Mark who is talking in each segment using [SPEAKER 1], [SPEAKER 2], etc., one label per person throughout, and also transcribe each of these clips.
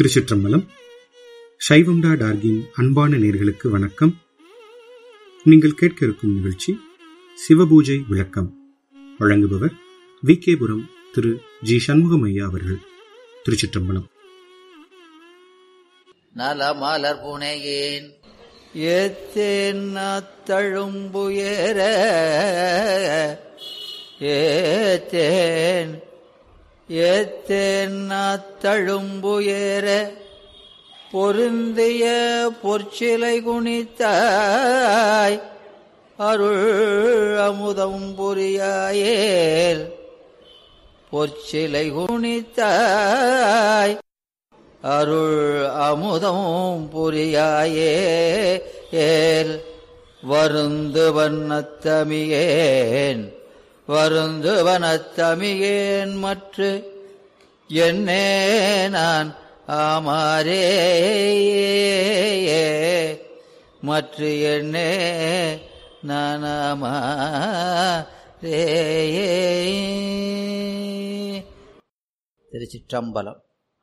[SPEAKER 1] திருச்சிற்றம்பலம் சைவம்டா டார்கின் அன்பான நேர்களுக்கு வணக்கம் நீங்கள் கேட்க இருக்கும் நிகழ்ச்சி சிவபூஜை விளக்கம் வழங்குபவர் வி கேபுரம் திரு ஜி சண்முகமையா அவர்கள் திருச்சிற்றம்பலம்
[SPEAKER 2] நலமலர் புனையேன் ஏத்தேன் தழும்புயர ஏத்தேன் ஏத்தேன் தழும்புயர பொருந்திய பொற்சிலை குனித்தாய் அருள் அமுதம் புரியாயேல் பொற்சிலை குனித்தாய் அருள் அமுதம் புரியாயே ஏல் வருந்து வண்ணத்தமியேன் வருந்து வனத்தமியேன் மற்ற என்னே நான் ஆமாரே மற்ற என்னே நான் ஆமாரே திருச்சிற்றம்பலம்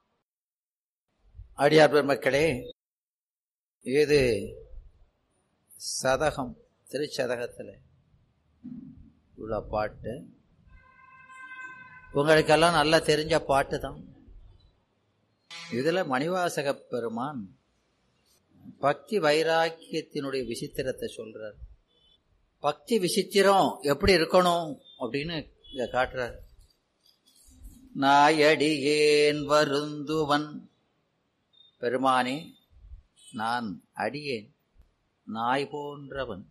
[SPEAKER 2] அடியார் பெருமக்களே இது சதகம் திருச்சதகத்தில் உள்ள பாட்டு உங்களுக்கெல்லாம் நல்லா தெரிஞ்ச பாட்டு தான் இதில் மணிவாசக பெருமான் பக்தி வைராக்கியத்தினுடைய விசித்திரத்தை சொல்றார் பக்தி விசித்திரம் எப்படி இருக்கணும் அப்படின்னு இங்க காட்டுறார் நாயடியேன் வருந்துவன் பெருமானே நான் அடியேன் நாய் போன்றவன்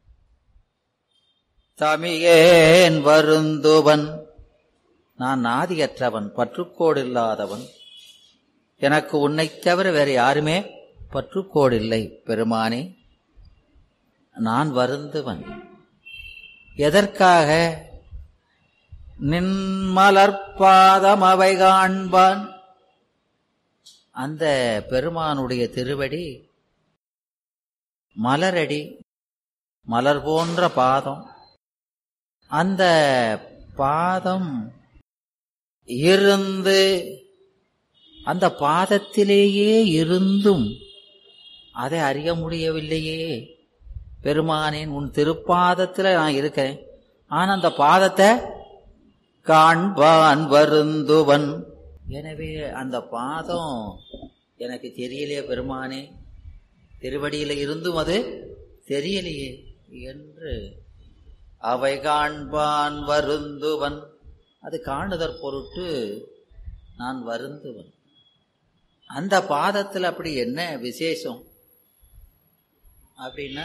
[SPEAKER 2] தமியேன் வருந்துவன் நான் நாதியற்றவன் பற்றுக்கோடில்லாதவன் எனக்கு உன்னைத் தவிர வேற யாருமே பற்றுக்கோடில்லை பெருமானே நான் வருந்துவன் எதற்காக நின்மலர்பாதம் அவை காண்பான் அந்த பெருமானுடைய திருவடி மலரடி மலர் போன்ற பாதம் அந்த பாதம் இருந்து அந்த பாதத்திலேயே இருந்தும் அதை அறிய முடியவில்லையே பெருமானேன் உன் திருப்பாதத்தில் நான் இருக்கேன் ஆனா அந்த பாதத்தை காண்பான் வருந்துவன் எனவே அந்த பாதம் எனக்கு தெரியலையே பெருமானே திருவடியில இருந்தும் அது தெரியலையே என்று அவை காண்பான் வருந்துவன் அது காணுதற் பொருட்டு நான் வருந்துவன் அந்த பாதத்தில் அப்படி என்ன விசேஷம் அப்படின்னா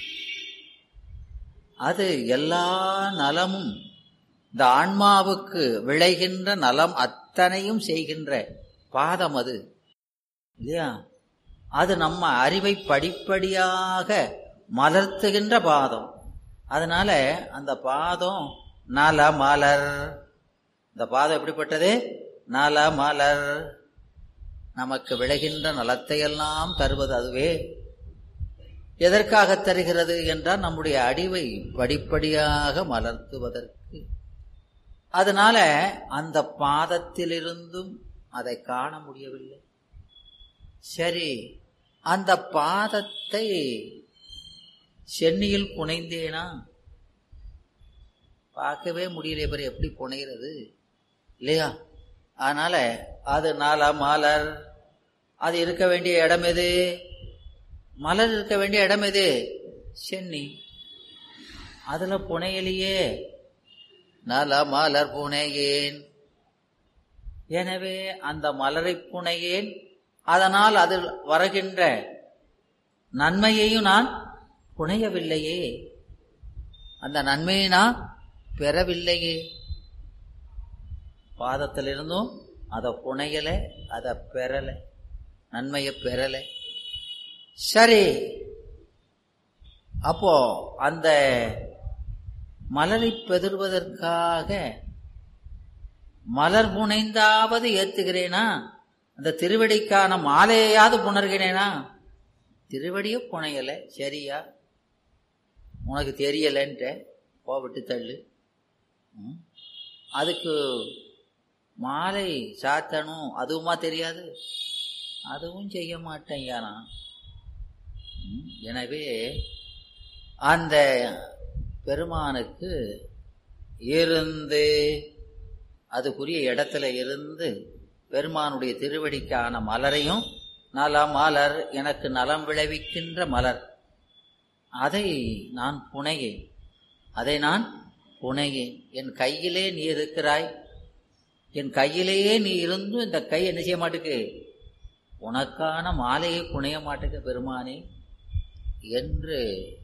[SPEAKER 2] அது எல்லா நலமும் இந்த ஆன்மாவுக்கு விளைகின்ற நலம் அத்தனையும் செய்கின்ற பாதம் அது இல்லையா அது நம்ம அறிவை படிப்படியாக மலர்த்துகின்ற பாதம் அதனால அந்த பாதம் நல மலர் இந்த பாதம் எப்படிப்பட்டது நல மலர் நமக்கு விளைகின்ற நலத்தையெல்லாம் தருவது அதுவே எதற்காக தருகிறது என்றால் நம்முடைய அறிவை படிப்படியாக மலர்த்துவதற்கு அதனால அந்த பாதத்திலிருந்தும் அதை காண முடியவில்லை சரி அந்த பாதத்தை சென்னியில் புனைந்தேனா பார்க்கவே முடியல பேர் எப்படி புனைகிறது இல்லையா அதனால அது நால மலர் அது இருக்க வேண்டிய இடம் எது மலர் இருக்க வேண்டிய இடம் எது சென்னி அதுல புனையலையே நல மலர் புனையேன் எனவே அந்த மலரை புனையேன் அதனால் அதில் வருகின்ற நன்மையையும் நான் புனையவில்லையே அந்த நன்மையை நான் பெறவில்லையே பாதத்திலிருந்தும் அதை புனையல அதை பெறல நன்மையை பெறல சரி அப்போ அந்த மலரை பெதிர்வதற்காக மலர் புனைந்தாவது ஏத்துகிறேனா அந்த திருவடிக்கான மாலையாவது புணர்கிறேனா திருவடியை புனையல சரியா உனக்கு தெரியலன்ட்ட போ விட்டு தள்ளு ம். அதுக்கு மாலை சாத்தணும் அதுவுமா தெரியாது அதுவும் செய்ய மாட்டேன் நான் ம், எனவே அந்த பெருமானுக்கு இருந்து அதுக்குரிய இடத்துல இருந்து பெருமானுடைய திருவடிக்கான மலரையும் நல மலர் எனக்கு நலம் விளைவிக்கின்ற மலர் அதை நான் புனையேன் அதை நான் புனையேன் என் கையிலே நீ இருக்கிறாய் என் கையிலேயே நீ இருந்தும் இந்த கை என்ன செய்ய மாட்டுக்கு உனக்கான மாலையை புனைய மாட்டுக்கு பெருமானே என்று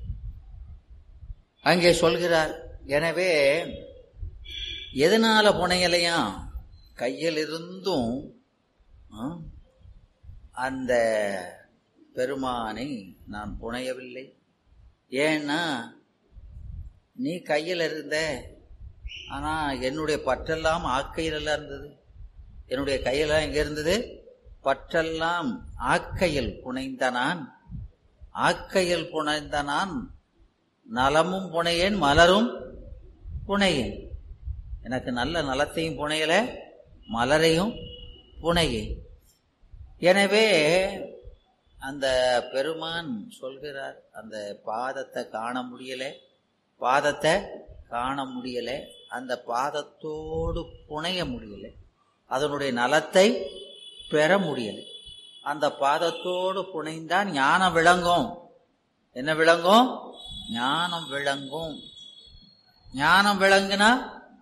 [SPEAKER 2] அங்கே சொல்கிறார் எனவே எதனால புனையலையாம் கையில் இருந்தும் ஆ, அந்த பெருமானை நான் புனையவில்லை ஏன்னா நீ கையில் இருந்த ஆனா என்னுடைய பற்றெல்லாம் ஆக்கையிலெல்லாம் இருந்தது என்னுடைய கையெல்லாம் எங்க இருந்தது பற்றெல்லாம் ஆக்கையில் புனைந்த நான் ஆக்கையில் புனைந்த நான் நலமும் புனையேன் மலரும் புனையேன் எனக்கு நல்ல நலத்தையும் புனையல மலரையும் புனையேன் எனவே அந்த பெருமான் சொல்கிறார் அந்த பாதத்தை காண முடியல பாதத்தை காண முடியல அந்த பாதத்தோடு புனைய முடியல அதனுடைய நலத்தை பெற முடியல அந்த பாதத்தோடு புனைந்தான் ஞானம் விளங்கும் என்ன விளங்கும் ஞானம் விளங்கும் ஞானம் விளங்குனா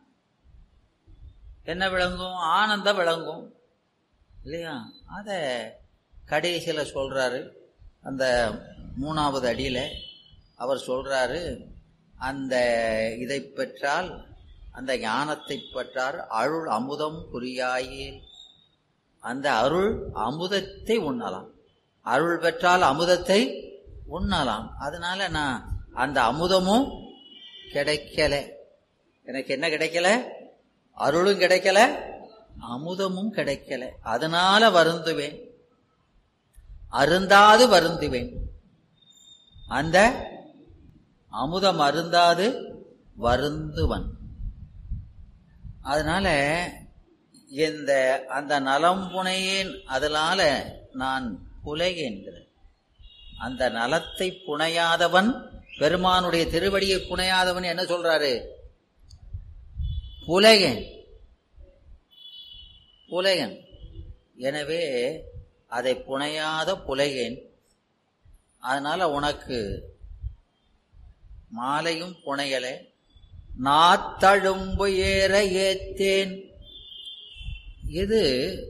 [SPEAKER 2] என்ன விளங்கும் ஆனந்தம் விளங்கும் இல்லையா அத கடைசியில சொல்றாரு அந்த மூணாவது அடியில அவர் சொல்றாரு அந்த இதை பெற்றால் அந்த ஞானத்தை பெற்றார் அருள் அமுதம் புரியாயேல் அந்த அருள் அமுதத்தை உண்ணலாம் அருள் பெற்றால் அமுதத்தை உண்ணலாம் அதனால நான் அந்த அமுதமும் கிடைக்கல எனக்கு என்ன கிடைக்கல அருளும் கிடைக்கல அமுதமும் கிடைக்கல அதனால வருந்துவேன் அருந்தாது வருந்துவேன் அந்த அமுதம் அருந்தாது வருந்துவன் அதனால இந்த அந்த நலம் புனையேன் அதனால நான் புலையேன்கிறேன் அந்த நலத்தை புனையாதவன் பெருமானுடைய திருவடியை புனையாதவன் என்ன சொல்றாரு புலையன் புலையன் எனவே அதை புனையாத புலையேன் அதனால உனக்கு மாலையும் புனையல நாத்தழும்பு ஏற ஏத்தேன் இது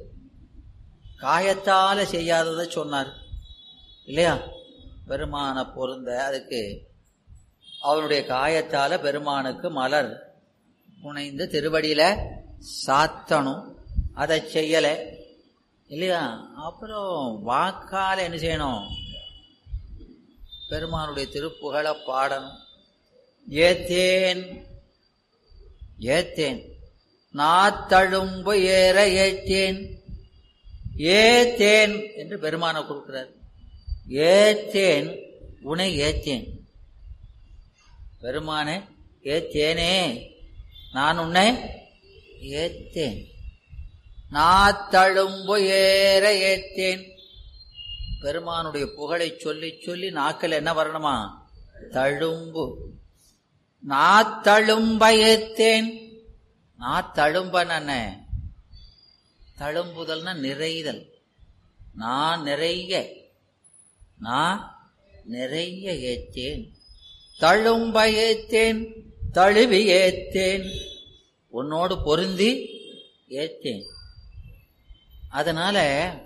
[SPEAKER 2] காயத்தால செய்யாததை சொன்னார் இல்லையா பெருமான பொருந்த அதுக்கு அவனுடைய காயத்தால பெருமானுக்கு மலர் புனைந்து திருவடியில சாத்தணும் அதை செய்யல இல்லையா அப்புறம் வாக்கால என்ன செய்யணும் பெருமானுடைய திருப்புகழை பாடணும் ஏத்தேன் ஏத்தேன் நாத்தழும்பு ஏற ஏத்தேன் ஏத்தேன் என்று பெருமானை கொடுக்கிறார் ஏத்தேன் உனை ஏத்தேன் பெருமானே ஏத்தேனே நான் உன்னை ஏத்தேன் நாத்தழும்பு ஏற ஏத்தேன் பெருமானுடைய புகழை சொல்லி சொல்லி நாக்கில் என்ன வரணுமா தழும்பு நாத்தழும்ப ஏத்தேன் நாத்தழும்பன் என்ன தழும்புதல்னா நிறைதல் நான் நிறைய நான் நிறைய ஏத்தேன் தழும்ப ஏத்தேன் தழுவி ஏத்தேன் உன்னோடு பொருந்தி ஏத்தேன் அதனால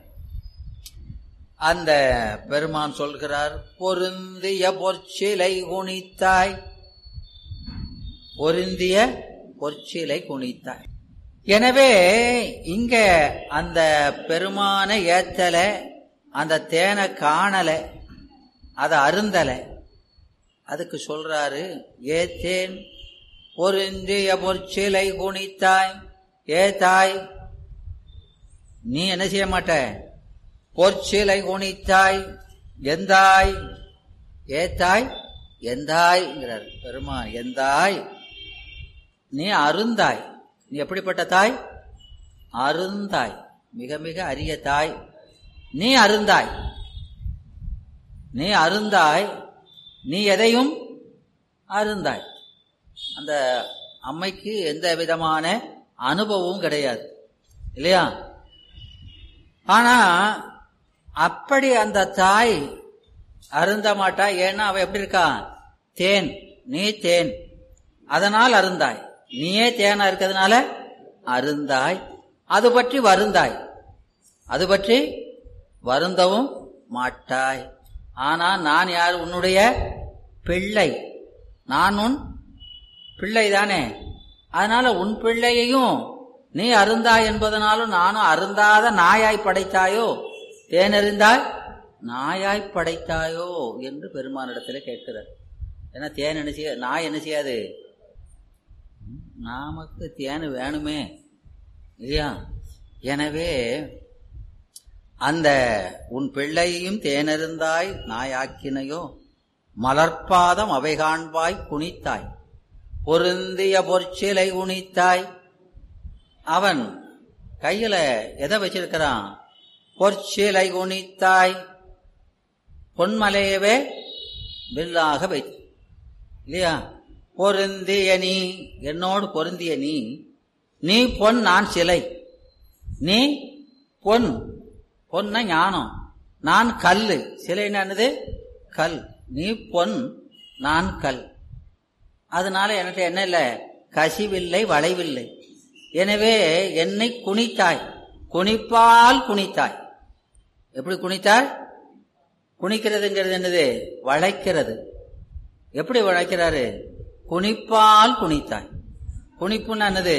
[SPEAKER 2] அந்த பெருமான் சொல்கிறார் பொருந்திய பொற்சிலை குனித்தாய் பொருந்திய பொற்சிலை குனித்தாய் எனவே இங்க அந்த பெருமான ஏத்தல அந்த தேனை காணல அதை அருந்தல அதுக்கு சொல்றாரு ஏத்தேன் பொருந்திய பொற்சிலை குனித்தாய் ஏ தாய் நீ என்ன செய்ய மாட்ட பொற்சிலை குனித்தாய் எந்தாய் ஏத்தாய் எந்தாய்ங்கிறார் பெருமான் எந்தாய் நீ அருந்தாய் நீ எப்படிப்பட்ட தாய் அருந்தாய் மிக மிக அரிய தாய் நீ அருந்தாய் நீ அருந்தாய் நீ எதையும் அருந்தாய் அந்த அம்மைக்கு எந்த விதமான அனுபவமும் கிடையாது இல்லையா ஆனா அப்படி அந்த தாய் அருந்த மாட்டா ஏன்னா அவ எப்படி இருக்கா தேன் நீ தேன் அதனால் அருந்தாய் நீயே தேனா இருக்கிறதுனால அருந்தாய் அது பற்றி வருந்தாய் அது பற்றி வருந்தவும் மாட்டாய் ஆனா நான் யார் உன்னுடைய பிள்ளை நான் உன் பிள்ளை தானே அதனால உன் பிள்ளையையும் நீ அருந்தாய் என்பதனாலும் நானும் அருந்தாத நாயாய் படைத்தாயோ தேனறிந்தாய் நாயாய் படைத்தாயோ என்று பெருமானிடத்தில் கேட்கிறார் ஏன்னா தேன் என்ன செய்ய நாய் என்ன செய்யாது நமக்கு தேன் வேணுமே இல்லையா எனவே அந்த உன் பிள்ளையும் தேனறிந்தாய் நாயாக்கினையோ மலர்பாதம் அவை காண்பாய் குனித்தாய் பொருந்திய பொற்சிலை உணித்தாய் அவன் கையில எதை வச்சிருக்கிறான் பொற்சிலை குனித்தாய் பொன்மலையவே வில்லாக வை இல்லையா பொருந்திய நீ என்னோடு பொருந்திய நீ நீ பொன் நான் சிலை நீ பொன் பொன்ன ஞானம் நான் கல்லு சிலை என்னது கல் நீ பொன் நான் கல் அதனால என்கிட்ட என்ன இல்லை கசிவில்லை வளைவில்லை எனவே என்னை குனித்தாய் குனிப்பால் குனித்தாய் எப்படி குனித்தாய் குனிக்கிறதுங்கிறது என்னது வளைக்கிறது எப்படி வளைக்கிறாரு குனிப்பால் குனித்தாய் குனிப்புன்னு என்னது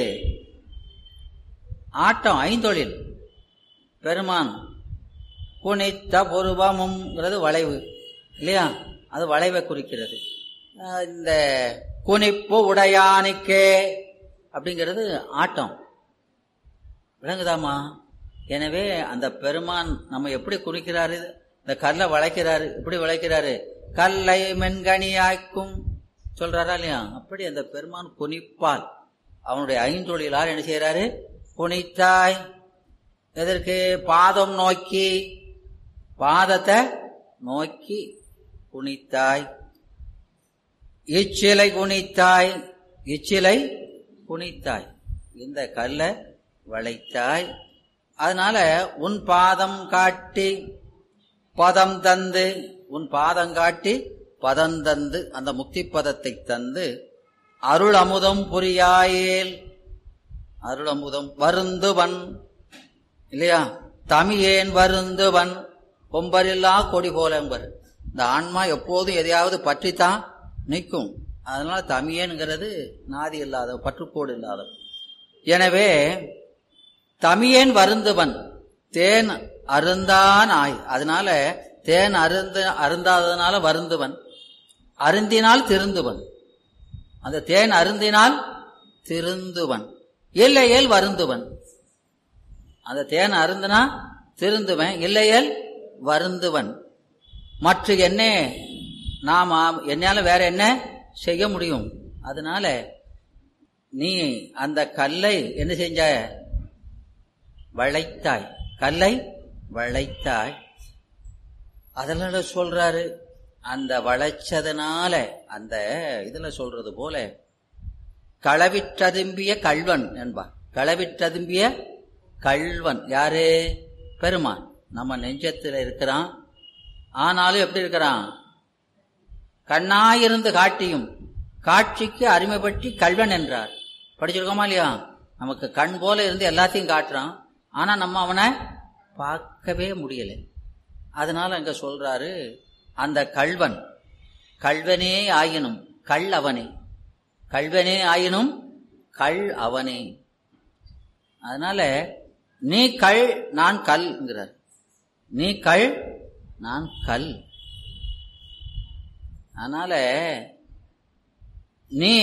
[SPEAKER 2] ஆட்டம் ஐந்தொழில் பெருமான் குனித்த புருவமும்ங்கிறது வளைவு இல்லையா அது வளைவை குறிக்கிறது அஹ் இந்த குனிப்பு உடையானுக்கே அப்படிங்கிறது ஆட்டம் விளங்குதாமா எனவே அந்த பெருமான் நம்ம எப்படி குறிக்கிறாரு இந்த கல்லை வளைக்கிறாரு எப்படி வளைக்கிறாரு கல்லை மென்கனியாய்க்கும் சொல்றாரா இல்லையா அப்படி அந்த பெருமான் குனிப்பால் அவனுடைய ஐந்தொழிலார் என்ன செய்யறாரு குனித்தாய் எதற்கு பாதம் நோக்கி பாதத்தை நோக்கி குனித்தாய் இச்சிலை குனித்தாய் இச்சிலை குனித்தாய் இந்த கல்லை வளைத்தாய் அதனால உன் பாதம் காட்டி பதம் தந்து உன் பாதம் காட்டி பதம் தந்து அந்த முக்தி பதத்தை தந்து அருள் அமுதம் புரியாயேல் அருள் அமுதம் வருந்துவன் இல்லையா தமியேன் வருந்துவன் கொம்பரில்லா கொடி போல என்பர் இந்த ஆன்மா எப்போதும் எதையாவது பற்றித்தான் நிற்கும் அதனால தமியேன்கிறது நாதி இல்லாத பற்றுக்கோடு இல்லாத எனவே தமியேன் வருந்துவன் தேன் அருந்தான் ஆய் அதனால தேன் அருந்து அருந்தாததுனால வருந்துவன் அருந்தினால் திருந்துவன் அந்த தேன் அருந்தினால் திருந்துவன் இல்லையேல் வருந்துவன் அந்த தேன் அருந்தினா திருந்துவன் இல்லையேல் வருந்துவன் மற்ற என்ன நாம என்னால வேற என்ன செய்ய முடியும் அதனால நீ அந்த கல்லை என்ன செஞ்ச வளைத்தாய் கல்லை வளைத்தாய் அதனால சொல்றாரு அந்த வளைச்சதுனால அந்த இதுல சொல்றது போல களவிற்றதும்பிய கல்வன் என்பா களவிற்றதும்பிய கல்வன் யாரு பெருமான் நம்ம நெஞ்சத்தில் இருக்கிறான் ஆனாலும் எப்படி இருக்கிறான் கண்ணாயிருந்து காட்டியும் காட்சிக்கு அருமைப்பட்டி கல்வன் என்றார் படிச்சிருக்கோமா இல்லையா நமக்கு கண் போல இருந்து எல்லாத்தையும் காட்டுறான் ஆனா நம்ம அவனை பார்க்கவே முடியல அதனால அங்க சொல்றாரு அந்த கல்வன் கல்வனே ஆயினும் கள் அவனே கல்வனே ஆயினும் கள் அவனே அதனால நீ கள் நான் கல்ங்கிறார் நீ கள் நான் கல் அதனால நீ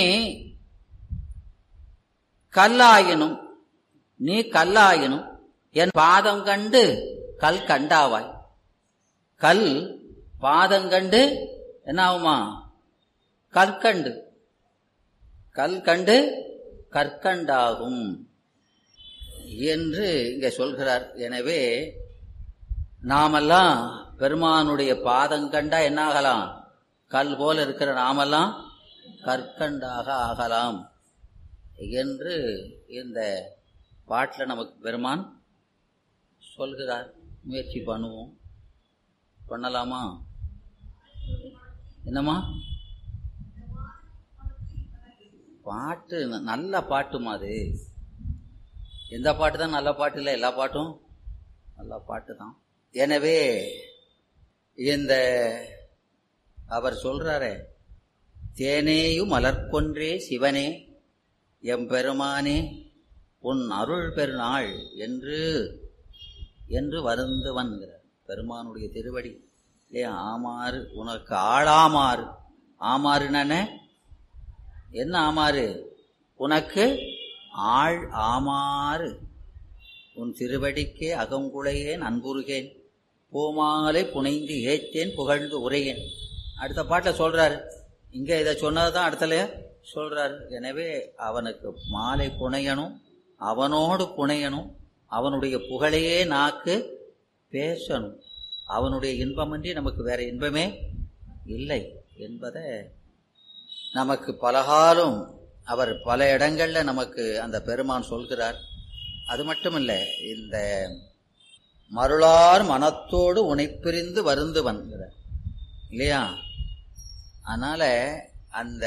[SPEAKER 2] கல்லாயினும் நீ கல்லாயினும் என் பாதம் கண்டு கல் கண்டாவாய் கல் பாதம் கண்டு என்ன ஆகுமா கற்கண்டு கல் கண்டு கற்கண்டாகும் என்று இங்க சொல்கிறார் எனவே நாமெல்லாம் பெருமானுடைய பாதம் கண்டா என்ன ஆகலாம் கல் போல இருக்கிற நாமெல்லாம் கற்கண்டாக ஆகலாம் என்று இந்த பாட்டில் நமக்கு பெருமான் சொல்கிறார் முயற்சி பண்ணுவோம் பண்ணலாமா என்னம்மா பாட்டு ந- நல்ல பாட்டுமா அது எந்த பாட்டு தான் நல்ல பாட்டு இல்லை எல்லா பாட்டும் நல்ல பாட்டு தான் எனவே இந்த அவர் சொல்றாரே தேனேயும் மலர்கொன்றே சிவனே எம்பெருமானே உன் அருள் பெருநாள் என்று என்று வருந்துவன்கிறார் பெருமானுடைய திருவடி ஏ ஆமாறு உனக்கு ஆளாமாறு ஆமாறுனே என்ன ஆமாறு உனக்கு ஆள் ஆமாறு உன் திருவடிக்கே அகங்குழையேன் அன்புருகேன் பூமாலை புனைந்து ஏற்றேன் புகழ்ந்து உரையேன் அடுத்த பாட்டில் சொல்றாரு இங்க இதை சொன்னதுதான் அடுத்தல சொல்றாரு எனவே அவனுக்கு மாலை புனையணும் அவனோடு புனையணும் அவனுடைய புகழையே நாக்கு பேசணும் அவனுடைய இன்பமின்றி நமக்கு வேற இன்பமே இல்லை என்பதை நமக்கு பலகாலம் அவர் பல இடங்கள்ல நமக்கு அந்த பெருமான் சொல்கிறார் அது மட்டும் இல்லை இந்த மருளார் மனத்தோடு உனைப்பிரிந்து வருந்துவன் இல்லையா அதனால அந்த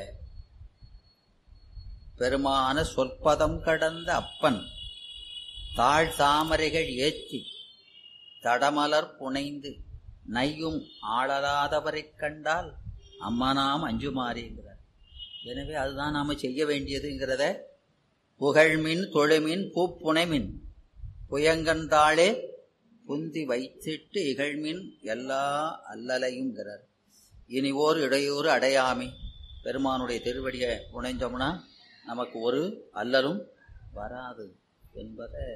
[SPEAKER 2] பெருமான சொற்பதம் கடந்த அப்பன் தாழ் தாமரைகள் ஏத்தி தடமலர் புனைந்து நையும் ஆளலாதவரைக் கண்டால் அம்மனாம் அஞ்சுமாறிங்கிறார் எனவே அதுதான் நாம செய்ய வேண்டியதுங்கிறத புகழ்மின் தொழுமின் பூப்புனைமின் புயங்கந்தாளே புந்தி வைத்திட்டு இகழ்மின் எல்லா அல்லலையுங்கிறார் இனி ஓர் இடையூறு அடையாமை பெருமானுடைய திருவடியை புனைஞ்சோம்னா நமக்கு ஒரு அல்லலும் வராது என்பதை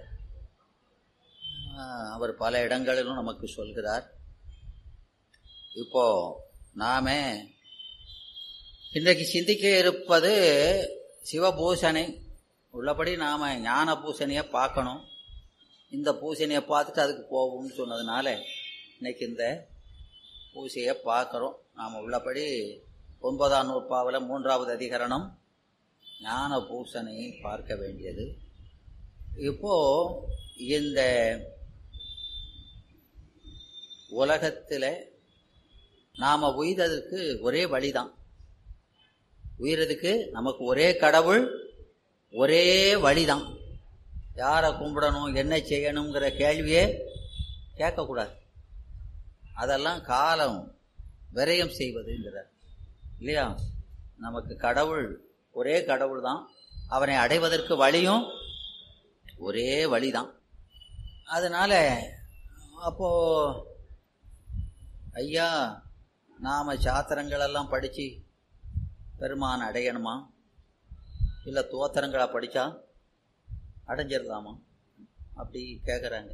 [SPEAKER 2] ஆஹ், அவர் பல இடங்களிலும் நமக்கு சொல்கிறார் இப்போ நாம இன்றைக்கு சிந்திக்க இருப்பது சிவபூசணை உள்ளபடி நாம ஞான பூசணியை பார்க்கணும் இந்த பூசணியை பார்த்துட்டு அதுக்கு போவோம்னு சொன்னதுனால இன்னைக்கு இந்த பூசையை பார்க்குறோம் நாம் உள்ளபடி ஒன்பதாம் நூற்பாவில் மூன்றாவது அதிகரணம் ஞான பூசணையை பார்க்க வேண்டியது இப்போ இந்த உலகத்தில் நாம் உயிரதுக்கு ஒரே வழிதான் உயிரதுக்கு நமக்கு ஒரே கடவுள் ஒரே வழிதான் யாரை கும்பிடணும் என்ன செய்யணுங்கிற கேள்வியே கேட்கக்கூடாது அதெல்லாம் காலம் விரயம் செய்வதுங்கிறார் இல்லையா நமக்கு கடவுள் ஒரே கடவுள் தான் அவனை அடைவதற்கு வழியும் ஒரே வழிதான் அதனால அப்போ ஐயா நாம சாத்திரங்கள் எல்லாம் படிச்சு பெருமான் அடையணுமா இல்லை தோத்திரங்களை படிச்சா அடைஞ்சிடலாமா அப்படி கேட்குறாங்க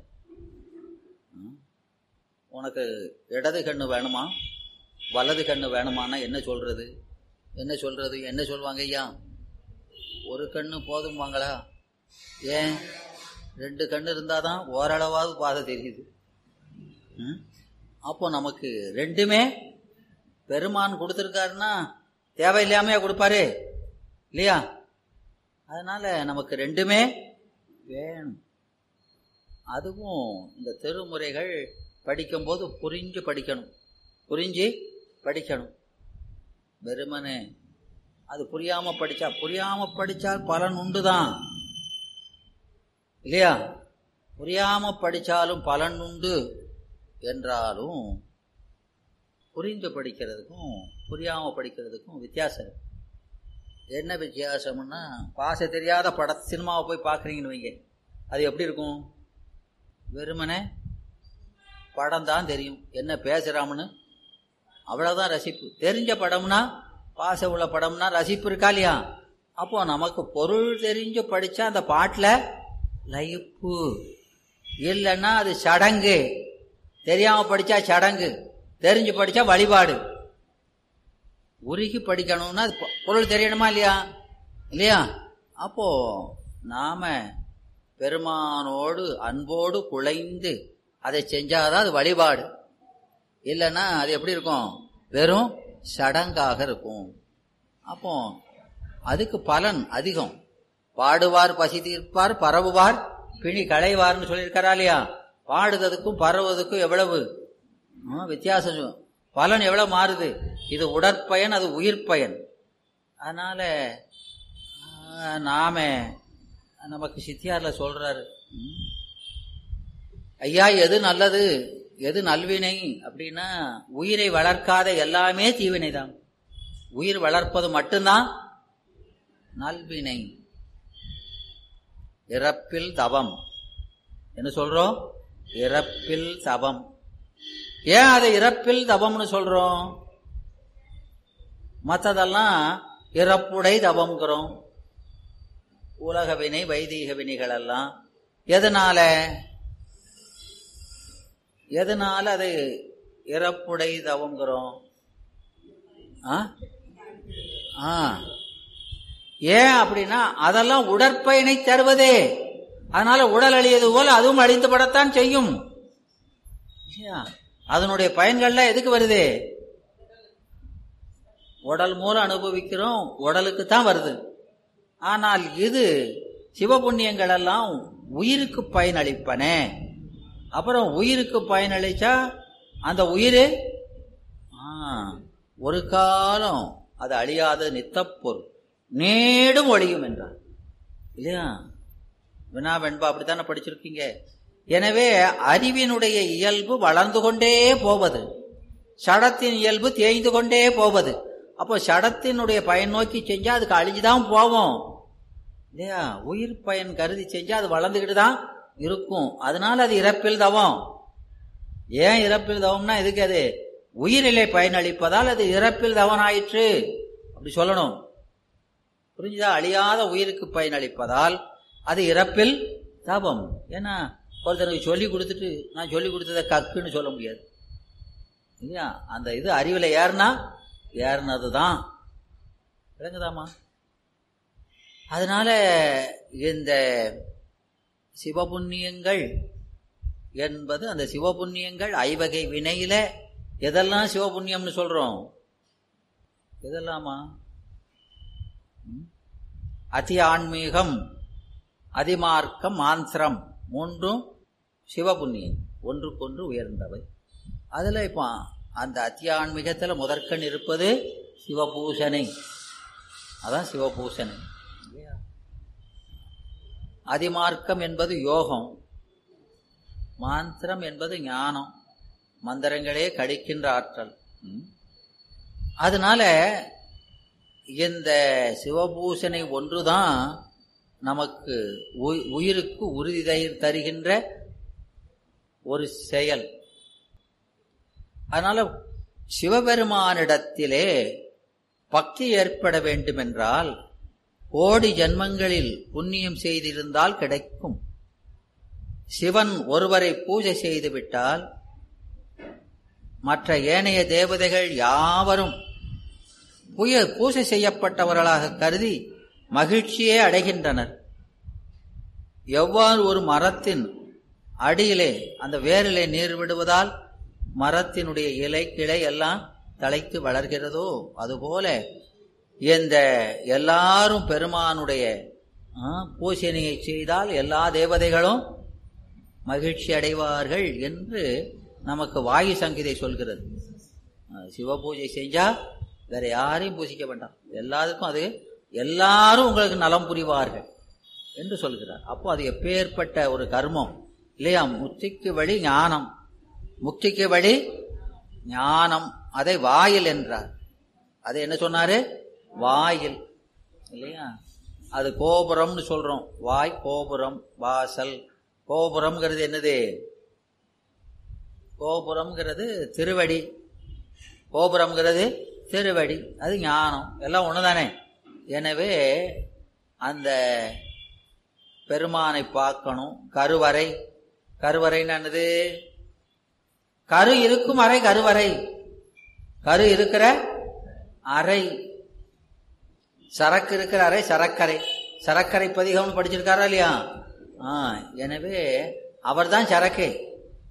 [SPEAKER 2] உனக்கு இடது கண்ணு வேணுமா வலது கண்ணு வேணுமான்னா என்ன சொல்றது என்ன சொல்றது என்ன சொல்லுவாங்க ஐயா ஒரு கண்ணு போதும்பாங்களா ஏன் ரெண்டு கண்ணு இருந்தாதான் ஓரளவாவது பாதை தெரியுது ம்? அப்போ நமக்கு ரெண்டுமே பெருமான் கொடுத்துருக்காருன்னா தேவையில்லாமையா கொடுப்பாரு இல்லையா அதனால நமக்கு ரெண்டுமே வேணும் அதுவும் இந்த திருமுறைகள் படிக்கும்போது புரிஞ்சு படிக்கணும் புரிஞ்சு படிக்கணும் வெறுமனே அது புரியாம படிச்சா புரியாம படிச்சால் பலன் உண்டுதான் இல்லையா புரியாம படிச்சாலும் பலன் உண்டு என்றாலும் புரிந்து படிக்கிறதுக்கும் புரியாம படிக்கிறதுக்கும் வித்தியாசம் இருக்கு. என்ன வித்தியாசம்னா பாச தெரியாத பட சினிமாவை போய் பார்க்குறீங்கன்னு வைங்க அது எப்படி இருக்கும் வெறுமனே படம் தான் தெரியும் என்ன பேசுறாமன்னு அவ்வளவுதான் ரசிப்பு தெரிஞ்ச படம்னா பாச உள்ள படம்னா ரசிப்பு இருக்கா இல்லையா அப்போ நமக்கு பொருள் தெரிஞ்சு படிச்சா அந்த பாட்டுல லயிப்பு இல்லைன்னா அது சடங்கு தெரியாம படிச்சா சடங்கு தெரிஞ்சு படிச்சா வழிபாடு உருகி படிக்கணும்னா அது பொ- பொருள் தெரியணுமா இல்லையா இல்லையா அப்போ நாம பெருமானோடு அன்போடு குழைந்து அதை செஞ்சாதான் அது வழிபாடு இல்லைன்னா அது எப்படி இருக்கும் வெறும் சடங்காக இருக்கும் அப்போ அதுக்கு பலன் அதிகம் பாடுவார் பசி தீர்ப்பார் பரவுவார் பிணி களைவார்னு சொல்லியிருக்காரா இல்லையா பாடுறதுக்கும் பரவுவதுக்கும் எவ்வளவு ஆ, வித்தியாசம் சொ- பலன் எவ்வளவு மாறுது இது உடற்பயன் அது உயிர் பயன் அதனால ஆ, நாம நமக்கு சித்தியார்ல சொல்றாரு ம். ஐயா எது நல்லது எது நல்வினை அப்படின்னா உயிரை வளர்க்காத எல்லாமே தீவினை தான் உயிர் வளர்ப்பது மட்டும்தான் நல்வினை இறப்பில் தவம் என்ன சொல்றோம் இறப்பில் தவம் ஏன் அதை இறப்பில் தவம்னு சொல்றோம் மற்றதெல்லாம் இறப்புடை தவம்ங்கிறோம் உலக வினை வைதீக வினைகள் எல்லாம் எதனால எதனால அது இறப்புடை தவங்கிறோம் ஆ ஆ ஏன் அப்படின்னா அதெல்லாம் உடற்பயனை தருவதே அதனால உடல் அழியது போல அதுவும் அழிந்து படத்தான் செய்யும் இல்லையா? அதனுடைய பயன்கள்லாம் எதுக்கு வருது உடல் மூலம் அனுபவிக்கிறோம் உடலுக்கு தான் வருது ஆனால் இது சிவபுண்ணியங்கள் எல்லாம் உயிருக்கு பயனளிப்பன அப்புறம் உயிருக்கு பயனளிச்சா அந்த உயிர் ஒரு காலம் அது அழியாத நித்தப்பொருள் நேடும் ஒழியும் என்றார் இல்லையா வினா வெண்பா அப்படித்தானே படிச்சிருக்கீங்க எனவே அறிவினுடைய இயல்பு வளர்ந்து கொண்டே போவது சடத்தின் இயல்பு தேய்ந்து கொண்டே போவது அப்போ சடத்தினுடைய பயன் நோக்கி செஞ்சா அதுக்கு அழிஞ்சுதான் போவோம் இல்லையா உயிர் பயன் கருதி செஞ்சா அது வளர்ந்துக்கிட்டு தான் இருக்கும் அதனால அது இறப்பில் தவம் ஏன் இறப்பில் தவம்னா எதுக்கு அது உயிரிலை பயனளிப்பதால் அது இறப்பில் தவம் ஆயிற்று அப்படி சொல்லணும் புரிஞ்சுதா அழியாத உயிருக்கு பயனளிப்பதால் அது இறப்பில் தவம் ஏன்னா ஒருத்தனுக்கு சொல்லி கொடுத்துட்டு நான் சொல்லி கொடுத்ததை கக்குன்னு சொல்ல முடியாது இல்லையா அந்த இது அறிவில் ஏறினா ஏறினது தான் விளங்குதாமா அதனால இந்த சிவபுண்ணியங்கள் என்பது அந்த சிவபுண்ணியங்கள் ஐவகை வினையில எதெல்லாம் சிவபுண்ணியம்னு சொல்றோம் எதெல்லாமா ம்? அதி ஆன்மீகம் அதிமார்க்கம் மாந்திரம் மூன்றும் சிவபுண்ணியம் ஒன்றுக்கொன்று உயர்ந்தவை அதுல இப்போ அந்த அத்தியான்மீகத்துல முதற்கண் இருப்பது சிவபூஷணை அதான் சிவபூஷணை இல்லையா? அதிமார்க்கம் என்பது யோகம் மாந்திரம் என்பது ஞானம் மந்திரங்களே கடிக்கின்ற ஆற்றல் ம். அதனால இந்த சிவபூஷணை ஒன்றுதான் நமக்கு உயி- உயிருக்கு உறுதி தரு- தருகின்ற ஒரு செயல் அதனால சிவபெருமானிடத்திலே பக்தி ஏற்பட வேண்டுமென்றால் கோடி ஜன்மங்களில் புண்ணியம் செய்திருந்தால் கிடைக்கும் சிவன் ஒருவரை பூஜை செய்துவிட்டால் மற்ற ஏனைய தேவதைகள் யாவரும் புய பூஜை செய்யப்பட்டவர்களாக கருதி மகிழ்ச்சியே அடைகின்றனர் எவ்வாறு ஒரு மரத்தின் அடியிலே அந்த வேரிலே நீர் விடுவதால் மரத்தினுடைய இலை கிளை எல்லாம் தழைத்து வளர்கிறதோ அதுபோல இந்த எல்லாரும் பெருமானுடைய ஆ, பூசணியை செய்தால் எல்லா தேவதைகளும் மகிழ்ச்சி அடைவார்கள் என்று நமக்கு வாயு சங்கீதை சொல்கிறது ஆ, சிவ பூஜை செஞ்சா வேற யாரையும் பூசிக்க வேண்டாம் எல்லாருக்கும் அது எல்லாரும் உங்களுக்கு நலம் புரிவார்கள் என்று சொல்கிறார் அப்போ அது எப்பேற்பட்ட ஒரு கர்மம் இல்லையா முக்திக்கு வழி ஞானம் முக்திக்கு வழி ஞானம் அதை வாயில் என்றார் அதை என்ன சொன்னாரு வாயில் இல்லையா அது கோபுரம்னு சொல்றோம் வாய் கோபுரம் வாசல் கோபுரம்ங்கிறது என்னது கோபுரம்ங்கிறது திருவடி கோபுரம்ங்கிறது திருவடி அது ஞானம் எல்லாம் ஒண்ணுதானே எனவே அந்த பெருமானை பார்க்கணும் கருவறை கருவறைன்னு என்னது கரு இருக்கும் அறை கருவறை கரு இருக்கிற அறை சரக்கு இருக்கிற அறை சரக்கரை சரக்கரை பதிகம்னு படிச்சிருக்காரா இல்லையா ஆ எனவே அவர்தான் சரக்கு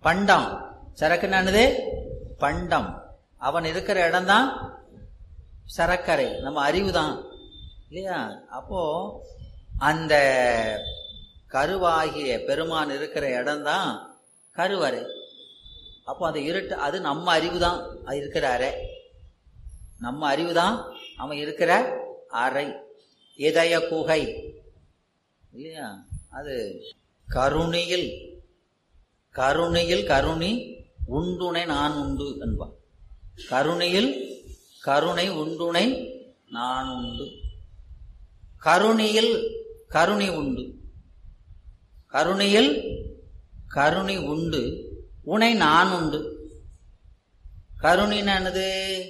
[SPEAKER 2] பண்டம் சரக்குன்னு என்னது பண்டம் அவன் இருக்கிற இடம்தான் சரக்கரை நம்ம அறிவு தான் இல்லையா அப்போ அந்த கருவாகிய பெருமான் இருக்கிற இடம்தான் கருவறை அப்போ அந்த இருட்டு அது நம்ம அறிவு தான் இருக்கிற அறை நம்ம அறிவு தான் அவன் இருக்கிற அறை இதய குகை இல்லையா அது கருணையில் கருணையில் கருணி உண்டுணை நான் உண்டு என்பான் கருணையில் கருணை உண்டுணை நான் உண்டு கருணையில் கருணை உண்டு கருணையில் கருணை உண்டு உனை நான் உண்டு கருணின்னு என்னது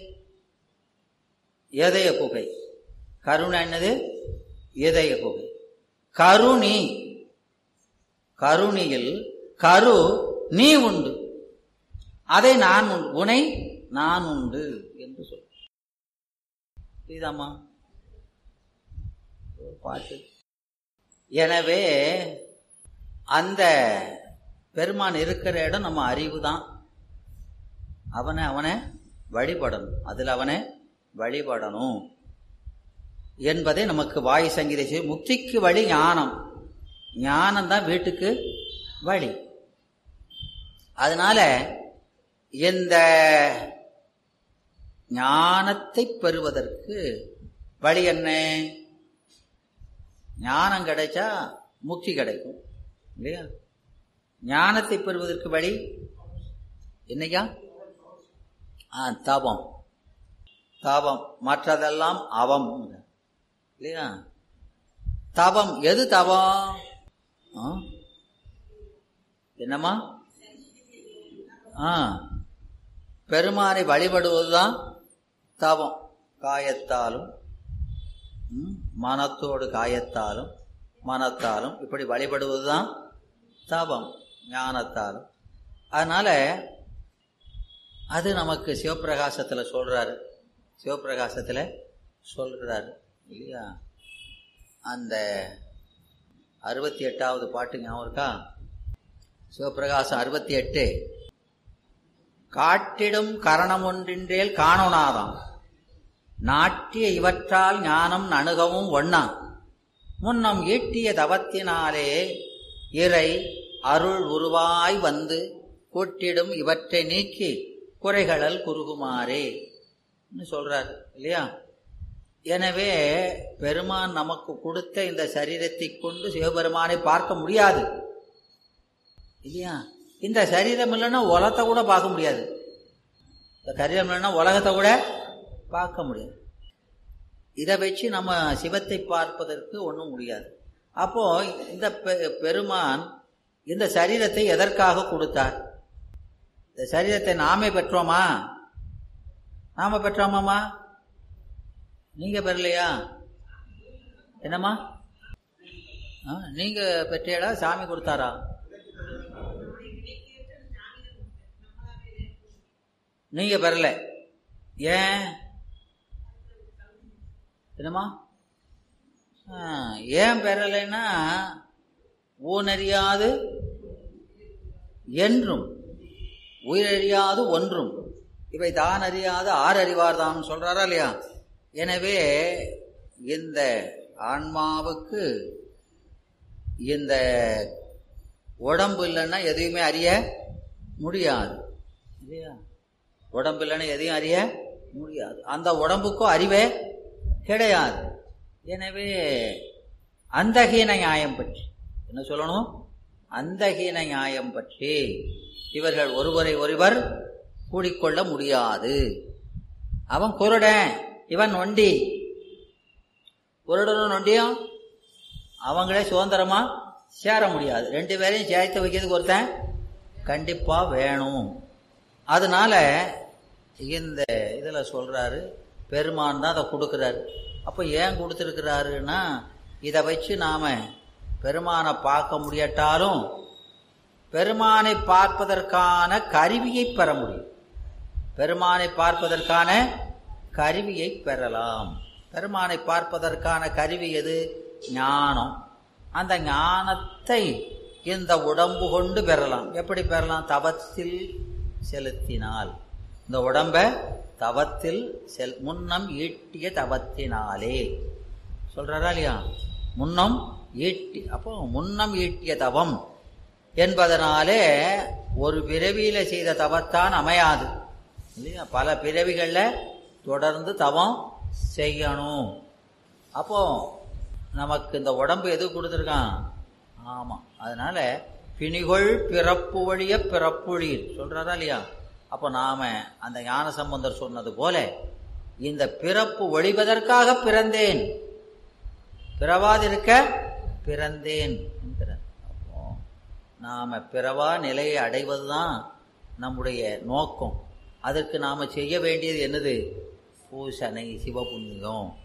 [SPEAKER 2] இதய குகை கருணை என்னது இதய குகை கருணி கருணியில் கரு நீ உண்டு அதை நான் உண்டு உனை நான் உண்டு என்று சொல் புரியுதாம்மா ஒரு பாட்டு எனவே அந்த பெருமான் இருக்கிற இடம் நம்ம அறிவு தான் அவனை அவனை வழிபடணும் அதில் அவனை வழிபடணும் என்பதை நமக்கு வாயு சங்கீதை செய்யும் முக்திக்கு வழி ஞானம் ஞானம் தான் வீட்டுக்கு வழி அதனால இந்த ஞானத்தை பெறுவதற்கு வழி என்ன ஞானம் கிடைச்சா முக்தி கிடைக்கும் இல்லையா ஞானத்தை பெறுவதற்கு வழி என்னையா ஆ தபம் தபம் மற்றதெல்லாம் அவம் இல்லையா தபம் எது தபம் ஆ? என்னம்மா ஆ பெருமானை வழிபடுவதுதான் தவம் காயத்தாலும் ம், மனத்தோடு காயத்தாலும் மனத்தாலும் இப்படி வழிபடுவதுதான் தவம் ஞானத்தாலும் அதனால அது நமக்கு சிவப்பிரகாசத்தில் சொல்றாரு சிவப்பிரகாசத்தில் சொல்றாரு இல்லையா அந்த அறுபத்தி எட்டாவது பாட்டு ஞாபகம் இருக்கா சிவப்பிரகாசம் அறுபத்தி எட்டு காட்டிடும் கரணம் ஒன்றின்றேல் காணோனாதாம் நாட்டிய இவற்றால் ஞானம் நணுகவும் ஒண்ணா முன்னம் ஈட்டிய தவத்தினாலே இறை அருள் உருவாய் வந்து கூட்டிடும் இவற்றை நீக்கி குறைகளல் குறுகுமாறே சொல்றார் இல்லையா எனவே பெருமான் நமக்கு கொடுத்த இந்த சரீரத்தை கொண்டு சிவபெருமானை பார்க்க முடியாது இல்லையா இந்த சரீரம் இல்லைன்னா உலகத்தை கூட பார்க்க முடியாது இந்த சரீரம் இல்லைன்னா உலகத்தை கூட பார்க்க முடியாது இதை வச்சு நம்ம சிவத்தை பார்ப்பதற்கு ஒன்றும் முடியாது அப்போ இந்த பெ- பெருமான் இந்த சரீரத்தை எதற்காக கொடுத்தார் இந்த சரீரத்தை நாமே பெற்றோமா நாம பெற்றோமாமா நீங்க பெறலையா என்னம்மா ஆ, நீங்க பெற்றீடா சாமி கொடுத்தாரா நீங்க பெறல ஏன் என்னம்மா ஆ, ஏன் பெறலைன்னா ஊனறியாது என்றும் உயிரறியாது ஒன்றும் இவை தான் அறியாது ஆறு அறிவார் தான் சொல்றாரா இல்லையா எனவே இந்த ஆன்மாவுக்கு இந்த உடம்பு இல்லைன்னா எதையுமே அறிய முடியாது இல்லையா உடம்பு இல்லைன்னா எதையும் அறிய முடியாது அந்த உடம்புக்கும் அறிவே கிடையாது எனவே அந்தகீன நியாயம் பற்றி என்ன சொல்லணும் அந்தகீன நியாயம் பற்றி இவர்கள் ஒருவரை ஒருவர் கூடிக்கொள்ள முடியாது அவன் குருடன் இவன் நொண்டி குருடனும் நொண்டியும் அவங்களே சுதந்திரமா சேர முடியாது ரெண்டு பேரையும் சேர்த்து வைக்கிறதுக்கு ஒருத்தன் கண்டிப்பா வேணும் அதனால இந்த இதில் சொல்றாரு பெருமான் தான் அதை கொடுக்குறாரு அப்போ ஏன் கொடுத்துருக்கிறாருன்னா இதை வச்சு நாம பெருமானை பார்க்க முடியட்டாலும் பெருமானை பார்ப்பதற்கான கருவியை பெற முடியும் பெருமானை பார்ப்பதற்கான கருவியை பெறலாம் பெருமானை பார்ப்பதற்கான கருவி எது ஞானம் அந்த ஞானத்தை இந்த உடம்பு கொண்டு பெறலாம் எப்படி பெறலாம் தவத்தில் செலுத்தினால் இந்த உடம்ப தவத்தில் செல் முன்னம் ஈட்டிய தவத்தினாலே சொல்றாரா இல்லையா முன்னம் ஈட்டி அப்போ முன்னம் ஈட்டிய தவம் என்பதனாலே ஒரு பிறவியில செய்த தவத்தான் அமையாது இல்லையா பல பிறவிகள்ல தொடர்ந்து தவம் செய்யணும் அப்போ நமக்கு இந்த உடம்பு எது கொடுத்துருக்கான் ஆமா அதனால பிணிகொள் பிறப்பு வழிய பிறப்புழியில் சொல்றாரா இல்லையா அப்போ நாம அந்த ஞான சம்பந்தர் சொன்னது போல இந்த பிறப்பு ஒழிவதற்காக பிறந்தேன் பிறவாதிருக்க பிறந்தேன் என்கிறார் அப்போ நாம பிறவா நிலையை அடைவதுதான் நம்முடைய நோக்கம் அதற்கு நாம செய்ய வேண்டியது என்னது பூசனை சிவபுண்ணியம்